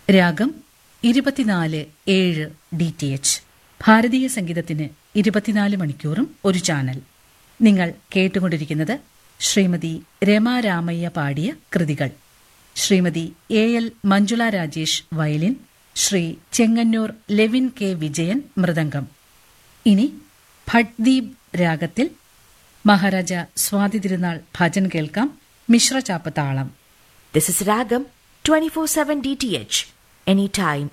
രാഗം ഇരുപത്തിനാല് ഏഴ് ഡി ടി എച്ച് ഭാരതീയ സംഗീതത്തിന് ഇരുപത്തിനാല് മണിക്കൂറും ഒരു ചാനൽ നിങ്ങൾ കേട്ടുകൊണ്ടിരിക്കുന്നത് ശ്രീമതി രമാ രാമയ്യ പാടിയ കൃതികൾ Shrimati A L Manjula Rajesh violin Shri Chengannur ലെവിൻ കെ വിജയൻ മൃദംഗം ഇനി ഭട്ദീപ് രാഗത്തിൽ മഹാരാജ സ്വാതി തിരുനാൾ ഭജൻ കേൾക്കാം മിശ്രചാപ്പ് താളം This is Ragam 24/7 DTH anytime